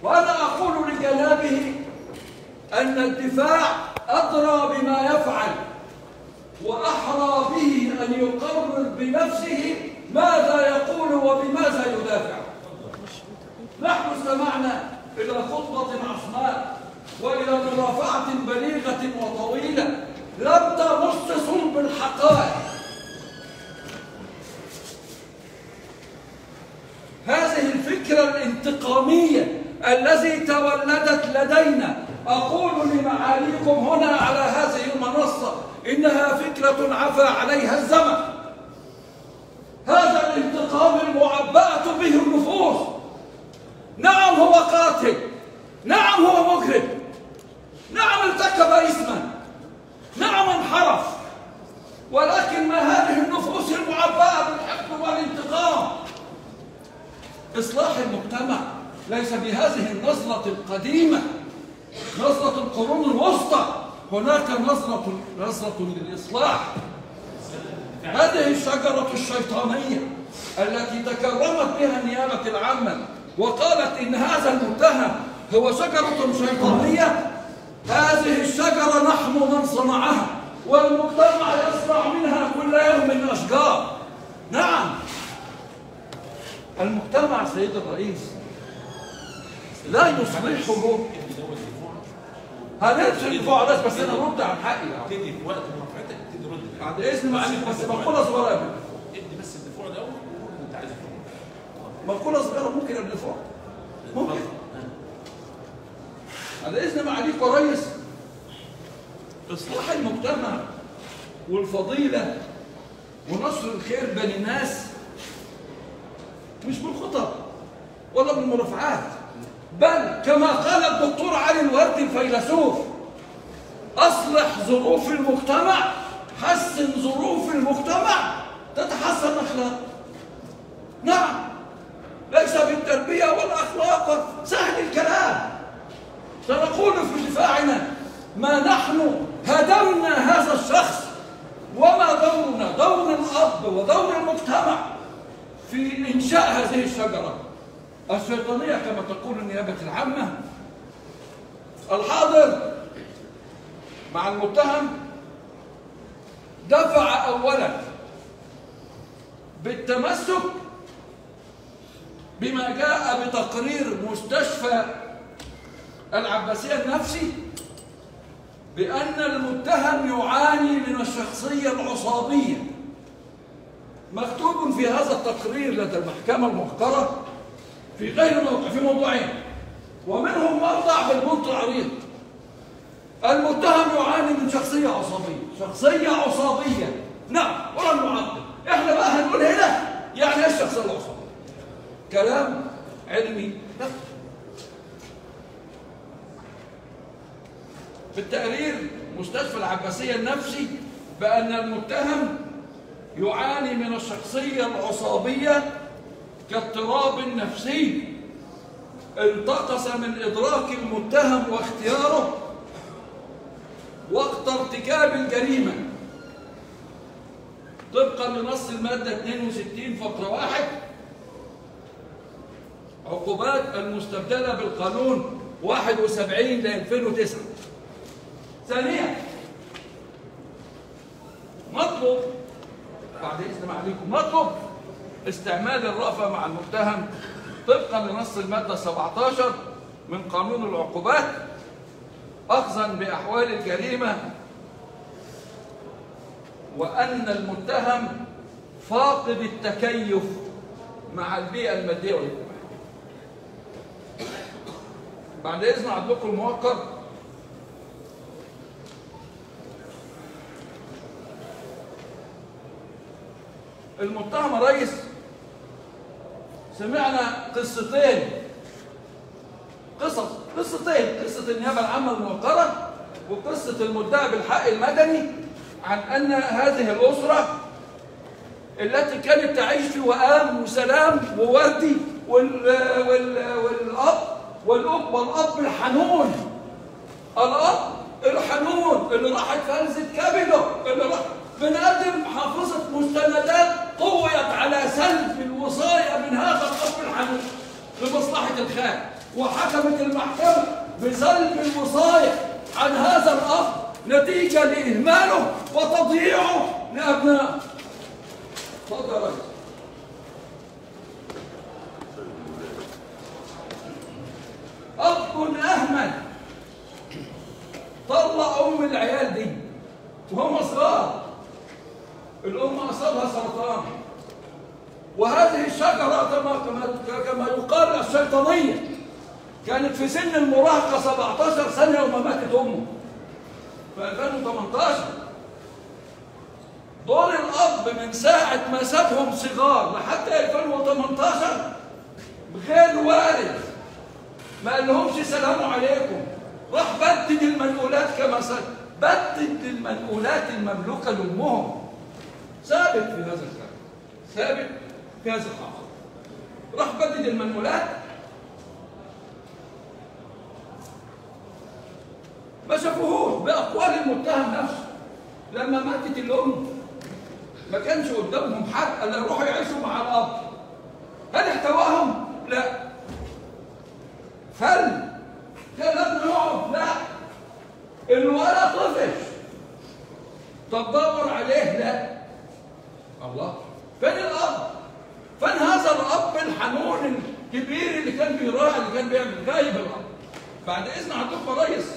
وأنا أقول لجنابه أن الدفاع أدرى بما يفعل وأحرى به أن يقرر بنفسه ماذا يقول وبماذا يدافع نحن استمعنا إلى خطبة عصماء وإلى مرافعة بليغة وطويلة لم تمس صلب الحقائق هذه الفكرة الانتقامية التي تولدت لدينا أقول لمعاليكم هنا على هذه المنصة إنها فكرة عفى عليها الزمن هذا الانتقام المعبأة به النفوس نعم هو قاتل نعم هو مجرم نعم ارتكب إثما نعم انحرف ولكن ما هذه النفوس المعبأة بالحقد والانتقام إصلاح المجتمع ليس بهذه النظرة القديمة نظرة القرون الوسطى هناك نظرة نظرة للإصلاح هذه الشجرة الشيطانية التي تكرمت بها النيابة العامة وقالت إن هذا المتهم هو شجرة شيطانية هذه الشجرة نحن من صنعها والمجتمع يصنع منها كل يوم أشجار نعم المجتمع سيد الرئيس لا يصلحه هنرجع الدفاع بس بس انا ارد عن حقي تدي في وقت مرافعتك تدي رد بعد اذن معلش بس مقوله صغيره يا بيه. ادي بس الدفاع الاول وقول اللي انت عايزه مقوله صغيره ممكن الدفاع ممكن على اذن معاليك يا ريس اصلاح المجتمع والفضيله ونشر الخير بين الناس مش بالخطب ولا بالمرافعات بل كما قال الدكتور علي الوردي الفيلسوف اصلح ظروف المجتمع حسن ظروف المجتمع تتحسن اخلاقه نعم ليس بالتربيه والاخلاق سهل الكلام سنقول في دفاعنا ما نحن هدمنا هذا الشخص وما دورنا دور الاب ودور المجتمع في انشاء هذه الشجره الشيطانيه كما تقول النيابه العامه الحاضر مع المتهم دفع اولا بالتمسك بما جاء بتقرير مستشفى العباسية النفسي بأن المتهم يعاني من الشخصية العصابية مكتوب في هذا التقرير لدى المحكمة المحقرة في غير موضع في موضوعين ومنهم موضع بالبنط العريض المتهم يعاني من شخصية عصابية شخصية عصابية نعم ولا نعقد احنا بقى هنقول هنا يعني ايش الشخصية العصابية كلام علمي لا في التقرير مستشفى العباسية النفسي بأن المتهم يعاني من الشخصية العصابية كاضطراب نفسي انتقص من إدراك المتهم واختياره وقت ارتكاب الجريمة طبقا لنص المادة 62 فقرة واحد عقوبات المستبدلة بالقانون 71 ل 2009 ثانيا مطلوب بعد اذن معاليكم مطلوب استعمال الرأفة مع المتهم طبقا لنص المادة 17 من قانون العقوبات أخذا بأحوال الجريمة وأن المتهم فاقد التكيف مع البيئة المادية والاجتماعية بعد إذن عدلكم الموقر المتهم يا ريس سمعنا قصتين قصص قصتين قصة النيابة العامة الموقرة وقصة المدعي بالحق المدني عن أن هذه الأسرة التي كانت تعيش في وئام وسلام ووردي وال وال والأب والأب والأب الحنون الأب الحنون اللي راحت فلذة كبده اللي راح بنقدم حافظة مستندات طويت على سلب الوصاية من هذا الأب الحنون لمصلحة الخال وحكمت المحكمة بسلب الوصاية عن هذا الأب نتيجة لإهماله وتضييعه لأبنائه اتفضل يا ريس أب أهمل طلع أم العيال دي وهم صغار الأم أصابها سرطان وهذه الشجرة كما كما كما يقال الشيطانية كانت في سن المراهقة 17 سنة يوم ماتت أمه في 2018 دور الأب من ساعة ما سابهم صغار لحد 2018 غير وارد ما قالهمش سلام عليكم راح بدد المنقولات كما سأل بدد المنقولات المملوكة لأمهم ثابت في هذا الكلام ثابت في هذا الحق راح بدد المنقولات ما شافوهوش بأقوال المتهم نفسه لما ماتت الأم ما كانش قدامهم حد الا يروحوا يعيشوا مع الأب هل احتواهم؟ لا فل كان ابنه يقعد لا الولد طفش طب دور عليه لا الله فين الاب فين هذا الاب الحنون الكبير اللي كان بيراعي اللي كان بيعمل غايب الاب بعد اذن عندكم يا ريس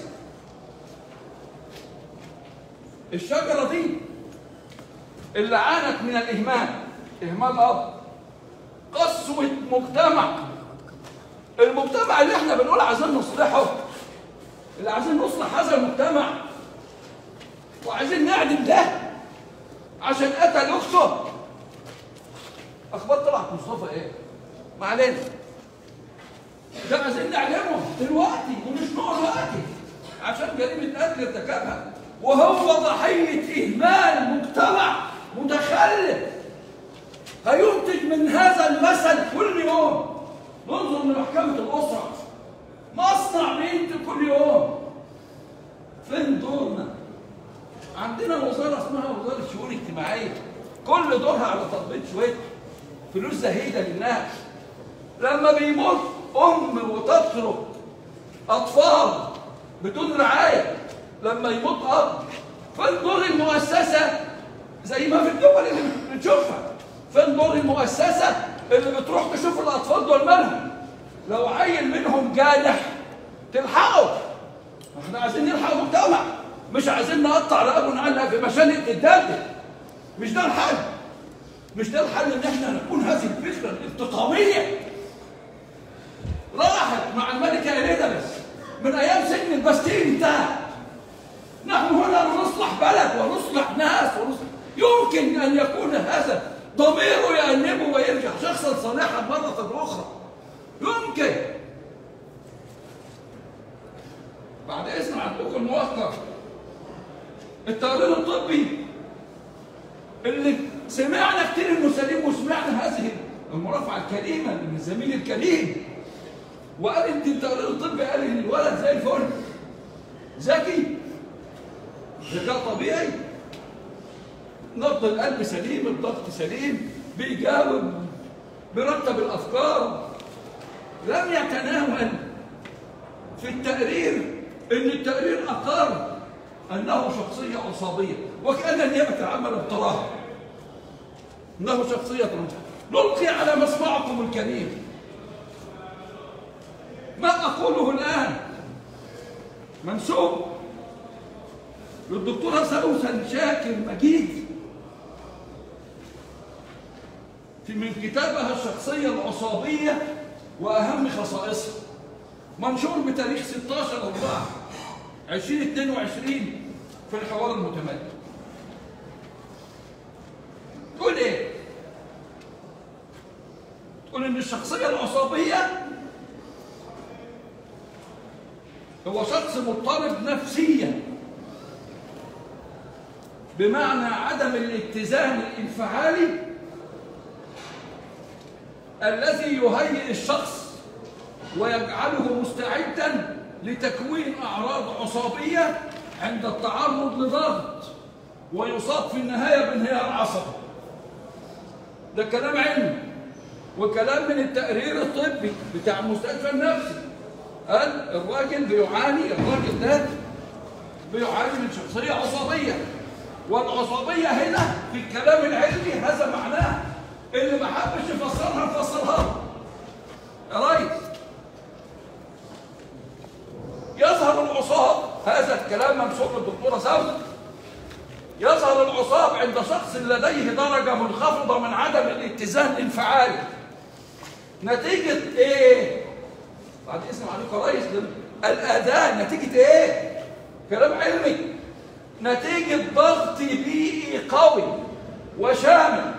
الشجره دي اللي عانت من الاهمال اهمال الاب قسوه مجتمع المجتمع اللي احنا بنقول عايزين نصلحه اللي عايزين نصلح هذا المجتمع وعايزين نعدم ده عشان قتل اخته اخبار طلعت مصطفى ايه ما علينا ده عايزين نعلمه دلوقتي ومش نوع دلوقتي عشان جريمه قتل ارتكبها وهو ضحيه اهمال مجتمع متخلف هينتج من هذا المثل كل يوم ننظر لمحكمة الأسرة مصنع بنت كل يوم فين دورنا؟ عندنا وزارة اسمها وزارة الشؤون الاجتماعية كل دورها على تطبيق شوية فلوس زهيدة للناس لما بيموت أم وتترك أطفال بدون رعاية لما يموت أب فين دور المؤسسة زي ما في الدول اللي بنشوفها فين دور المؤسسة اللي بتروح تشوف الاطفال دول مالهم لو عيل منهم جانح تلحقه احنا عايزين نلحق المجتمع مش عايزين نقطع رقبه ونعلق في مشانق الدم مش ده الحل مش ده الحل ان احنا نكون هذه الفكره الانتقاميه راحت مع الملكه اليزابيث من ايام سجن البستيل انتهى نحن هنا لنصلح بلد ونصلح ناس ونصلح يمكن ان يكون هذا ضميره يأنبه ويرجع شخصا صالحا مرة أخرى يمكن بعد إذن عندكم الموثق التقرير الطبي اللي سمعنا كتير انه سليم وسمعنا هذه المرافعه الكريمه من الزميل الكريم وقال انت التقرير الطبي قال ان الولد زي الفل ذكي ذكاء طبيعي نبض القلب سليم الضغط سليم بيجاوب بيرتب الافكار لم يتناول في التقرير ان التقرير اقر انه شخصيه عصابيه وكان النيابه عمل اضطراب انه شخصيه نلقي على مسمعكم الكريم ما اقوله الان منسوب للدكتوره سوسن شاكر مجيد في من كتابها الشخصية العصابية وأهم خصائصها منشور بتاريخ 16 4 2022 في الحوار المتمدد تقول ايه؟ تقول ان الشخصية العصابية هو شخص مضطرب نفسيا بمعنى عدم الاتزان الانفعالي الذي يهيئ الشخص ويجعله مستعدا لتكوين اعراض عصابيه عند التعرض لضغط ويصاب في النهايه بانهيار عصبي ده كلام علمي وكلام من التقرير الطبي بتاع المستشفى النفسي قال الراجل بيعاني الراجل ده بيعاني من شخصية عصبية والعصبية هنا في الكلام العلمي هذا معناه اللي ما حبش يفسرها نفسرها يا ريس يظهر العصاب هذا الكلام منسوب للدكتورة سوده يظهر العصاب عند شخص لديه درجة منخفضة من عدم الاتزان الانفعالي نتيجة ايه؟ بعد اسم عليكم يا ريس الأذان نتيجة ايه؟ كلام علمي نتيجة ضغط بيئي قوي وشامل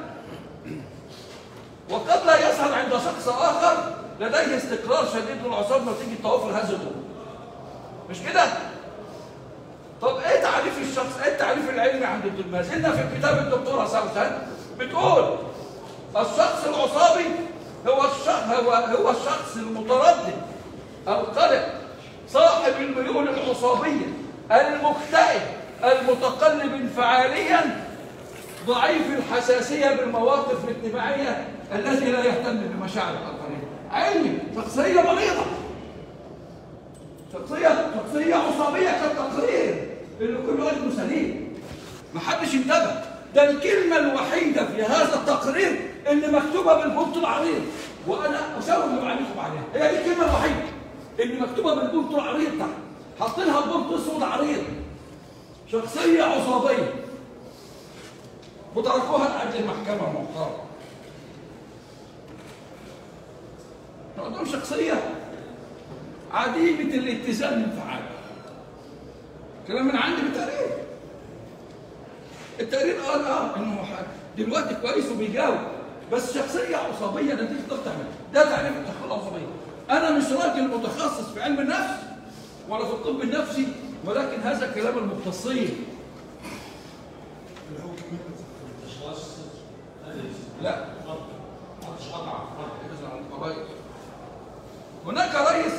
وقد لا يظهر عند شخص آخر لديه استقرار شديد للأعصاب نتيجة توافر هذه الظروف مش كده؟ طب ايه تعريف الشخص؟ ايه التعريف العلمي عند الدكتور؟ ما زلنا في كتاب الدكتورة سوسن بتقول الشخص العصابي هو الشخص هو هو الشخص المتردد القلق صاحب الميول العصابية المكتئب المتقلب انفعاليا ضعيف الحساسية بالمواقف الاجتماعية الذي لا يهتم بمشاعر الآخرين علمي شخصية مريضة شخصية شخصية عصابية كالتقرير اللي كل واحد سليم ما حدش انتبه ده الكلمة الوحيدة في هذا التقرير اللي مكتوبة بالبنط العريض وأنا أشاور عليكم عليها هي دي الكلمة الوحيدة اللي مكتوبة بالبنط العريض تحت حاطينها بنط اسود عريض شخصية عصابية وتركوها لأجل المحكمة المحترمة عندهم شخصية عديمة الاتزان الانفعالي كلام من عندي بالتقرير التقرير قال اه انه دلوقتي كويس وبيجاوب بس شخصية عصبية نتيجة ضغط عمل ده تعريف التحول العصبية أنا مش راجل متخصص في علم النفس ولا في الطب النفسي ولكن هذا كلام المختصين لا هناك رئيس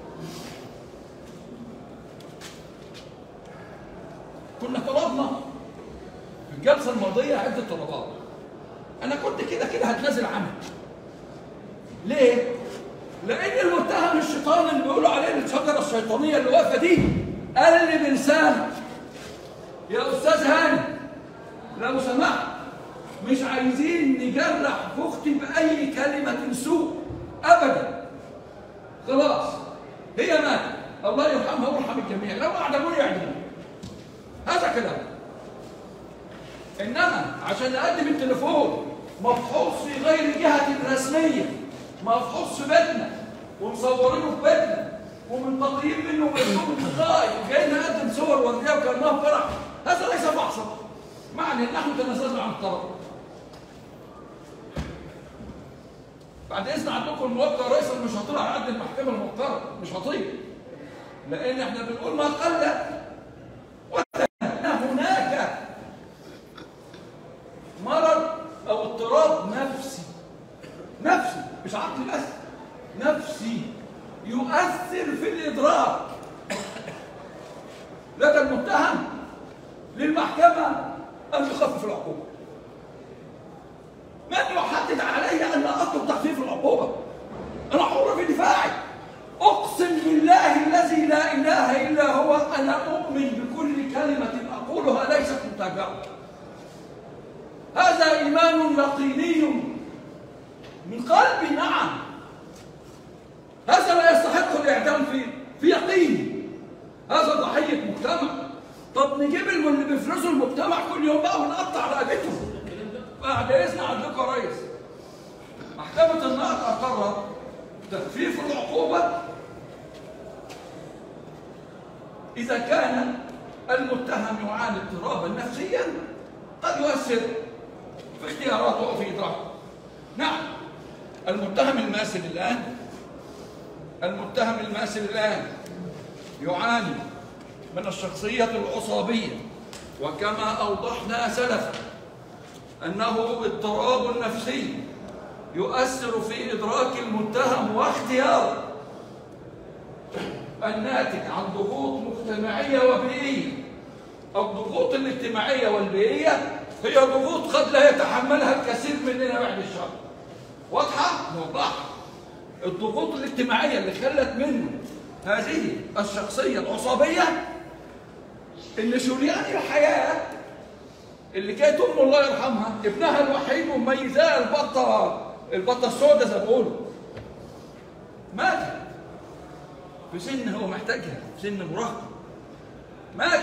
كنا طلبنا في الجلسة الماضية عدة طلبات أنا كنت كده كده هتنازل عنها ليه؟ لأن المتهم الشيطان اللي بيقولوا عليه الشجرة الشيطانية اللي واقفة دي قال لي بلسانه يا أستاذ هاني لو سمحت مش عايزين نجرح في أختي بأي كلمة سوء أبدا خلاص هي ماتت الله يرحمها ويرحم الجميع لو أعدموني يعدموني هذا كلام انما عشان اقدم التليفون مفحوص في غير جهه رسميه مفحوص في بيتنا ومصورينه في بيتنا ومن تقييم منه مكتوب انتقائي وجاي نقدم صور ورديه وكانها فرح هذا ليس فحصا معنى ان نحن تنازلنا عن الطلب بعد اذن عندكم الموقع رئيس مش هطلع على قد المحكمه الموقره مش هطير لان احنا بنقول ما قل هناك مرض او اضطراب نفسي نفسي مش عقلي بس نفسي يؤثر في الادراك لدى المتهم للمحكمه ان يخفف العقوبه من يحدد علي ان اطلب تخفيف العقوبه انا حر في دفاعي اقسم بالله الذي لا اله الا هو انا اؤمن بكل كلمه اقولها ليست متاجره هذا ايمان يقيني من قلبي نعم هذا لا يستحق الاعدام في في يقيني هذا ضحيه مجتمع طب نجيب اللي بيفرزوا المجتمع كل يوم بقى ونقطع رقبته بعد اذن عندكم يا ريس محكمه النقد اقرت تخفيف العقوبه اذا كان المتهم يعاني اضطرابا نفسيا قد يؤثر في اختياراته او في ادراكه نعم المتهم الماثل الان المتهم الماثل الان يعاني من الشخصيه العصابيه وكما اوضحنا سلفا انه اضطراب نفسي يؤثر في ادراك المتهم واختياره الناتج عن ضغوط مجتمعيه وبيئيه الضغوط الاجتماعيه والبيئيه هي ضغوط قد لا يتحملها الكثير مننا بعد الشر واضحه؟ نوضحها الضغوط الاجتماعيه اللي خلت منه هذه الشخصية العصابية اللي شريان الحياة اللي كانت أمه الله يرحمها ابنها الوحيد ومميزاه البطة البطة السوداء زي ما بيقولوا مات في سن هو محتاجها في سن مراهقة مات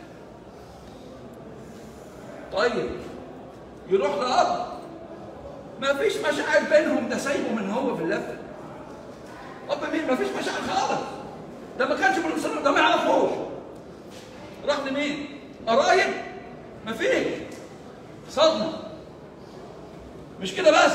طيب يروح لأب ما فيش مشاعر بينهم ده سايبه من هو في اللفة أب مين ما فيش مشاعر خالص ده ما كانش من المسلمين ده ما يعرفوش راح لمين؟ قرايب؟ ما فيش صدمة مش كده بس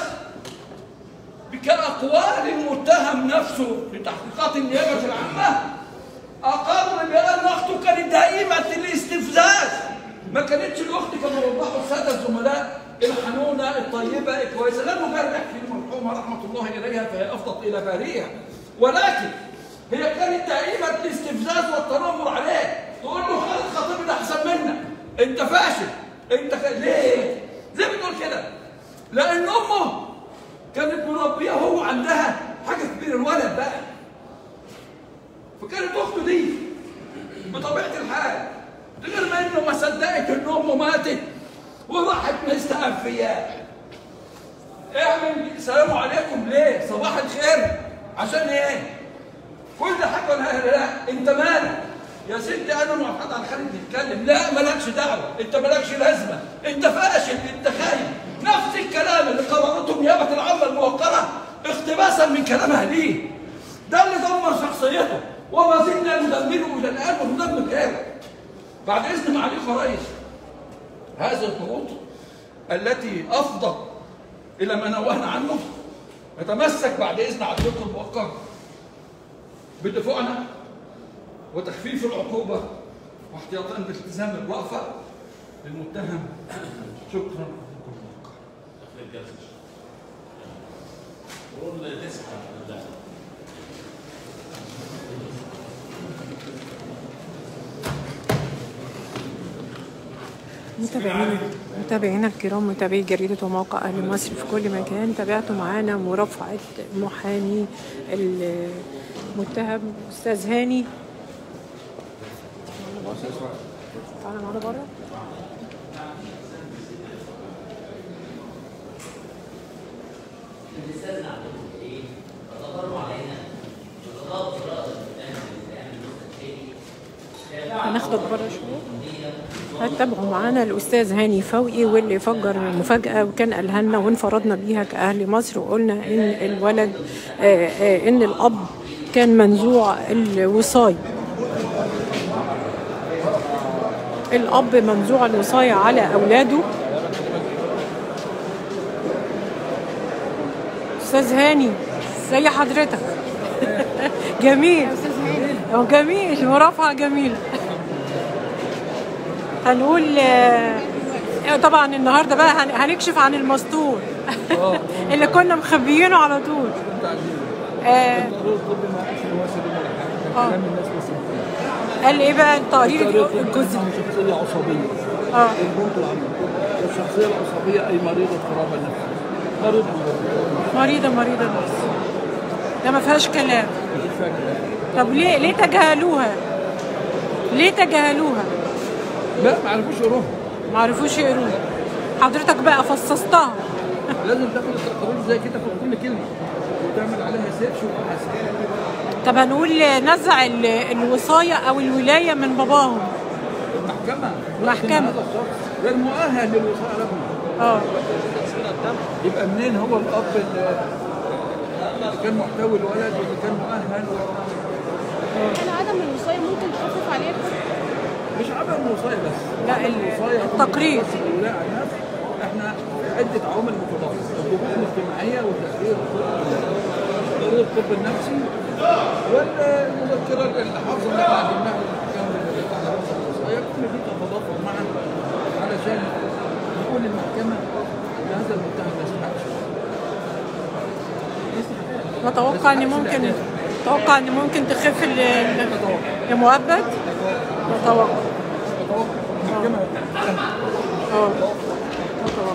كأقوال المتهم نفسه في تحقيقات النيابة العامة أقر بأن أخته كانت دائمة الاستفزاز ما كانتش الأخت كما وضحوا السادة الزملاء الحنونة الطيبة الكويسة لا نجرح في المرحومة رحمة الله إليها فهي أفضت إلى باريها ولكن هي كانت دائمة الاستفزاز والتنمر عليه تقول له خالد خطيب ده أحسن منك أنت فاشل أنت ك... ليه؟ زي ما بتقول كده لأن أمه كانت مربيه هو عندها حاجه كبيره الولد بقى فكانت اخته دي بطبيعه الحال غير ما انه ما صدقت ان امه ماتت وراحت مستخفياه اعمل السلام عليكم ليه؟ صباح الخير عشان ايه؟ كل حاجه لا لا انت مالك؟ يا ستي انا معتاد على خالد نتكلم لا مالكش دعوه انت مالكش لازمه انت فاشل انت خايف نفس الكلام اللي قررته النيابه العامه الموقره اقتباسا من كلامها ليه ده اللي دمر شخصيته وما زلنا ندمره الى الان وندمر غيره بعد اذن معاليك يا ريس هذه الضغوط التي افضت الى ما نوهنا عنه نتمسك بعد اذن عبدكم الموقر بدفوعنا وتخفيف العقوبة واحتياطا بالتزام الوقفة للمتهم شكرا داخل الجلسه قول تسعه ده متابعينا متابعينا الكرام متابعي جريدة وموقع أهل مصر في كل مكان تابعتوا معانا مرافعة محامي المتهم أستاذ هاني تعالى معانا بره هناخدك بره شويه هتتابعوا معانا الاستاذ هاني فوقي واللي فجر مفاجاه وكان قالها لنا وانفردنا بيها كاهل مصر وقلنا ان الولد آه، آه، ان الاب كان منزوع الوصايه الاب منزوع الوصايه على اولاده استاذ هاني زي حضرتك جميل هو جميل مرافعه جميله هنقول آه، طبعا النهارده بقى هن- هنكشف عن المستور اللي كنا مخبيينه على طول آه، آه. قال ايه بقى التقرير الجزء شخصية عصبية اه البنت العميق الشخصية العصبية أي مريضة اضطراب النفس مريضة مريضه مريضه بس ده ما فيهاش كلام طب ليه ليه تجاهلوها ليه تجاهلوها لا ما عرفوش يروحوا ما عرفوش يقروها حضرتك بقى فصصتها لازم تاخد التقارير زي كده تاخد كل كلمة وتعمل عليها سيرش وتحاسب طب هنقول نزع ال- الوصايه او الولايه من باباهم المحكمة محكمة. هذا الشخص غير مؤهل للوصاية رقمه اه يبقى منين هو الاب اللي اللي كان محتوي الولد واللي كان مؤهل هل عدم الوصاية ممكن تخفف عليه؟ مش عبر الوصايه بس لا، عبر ال- الوصايه التقرير. بس الولاء على النفس احنا عده عوامل متضافره الضغوط الاجتماعيه وتاثير ضرورة الطب النفسي والمذكره اللي حافظه اللي احنا قدمناها للحكام اللي بتاع دراسه الوصايه كل دي تتضافر معا علشان نقول للمحكمه ان هذا المتهم ما يستحقش نتوقع ان ممكن نتوقع ان ممكن تخف ال- ال- المؤبد نتوقع المحكمه اه نتوقع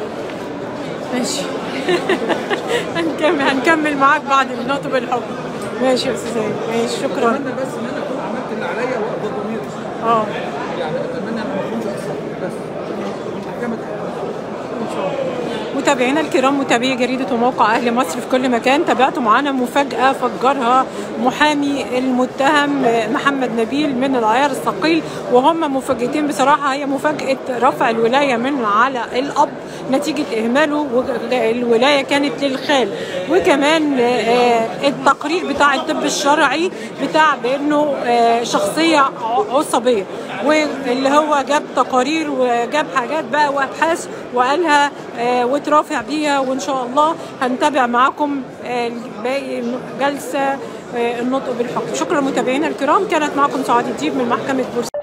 ماشي هنكمل هنكمل معاك بعد نطب الحكم ماشي يا استاذ هاني ماشي شكرا اتمنى بس ان انا اكون عملت اللي عليا وقت ضميري اه يعني اتمنى ان ما اكونش قصرت بس المحكمه متابعينا الكرام متابعي جريدة وموقع أهل مصر في كل مكان تابعتوا معانا مفاجأة فجرها محامي المتهم محمد نبيل من العيار الثقيل وهم مفاجأتين بصراحة هي مفاجأة رفع الولاية من على الأب نتيجة إهماله والولاية كانت للخال وكمان آه، التقرير بتاع الطب الشرعي بتاع بأنه آه، شخصية عصبية واللي هو جاب تقارير وجاب حاجات بقى وابحاث وقالها آه، وترافع بيها وان شاء الله هنتابع معاكم آه، باقي جلسه آه، النطق بالحكم شكرا متابعينا الكرام كانت معكم سعاد الديب من محكمه بورسعيد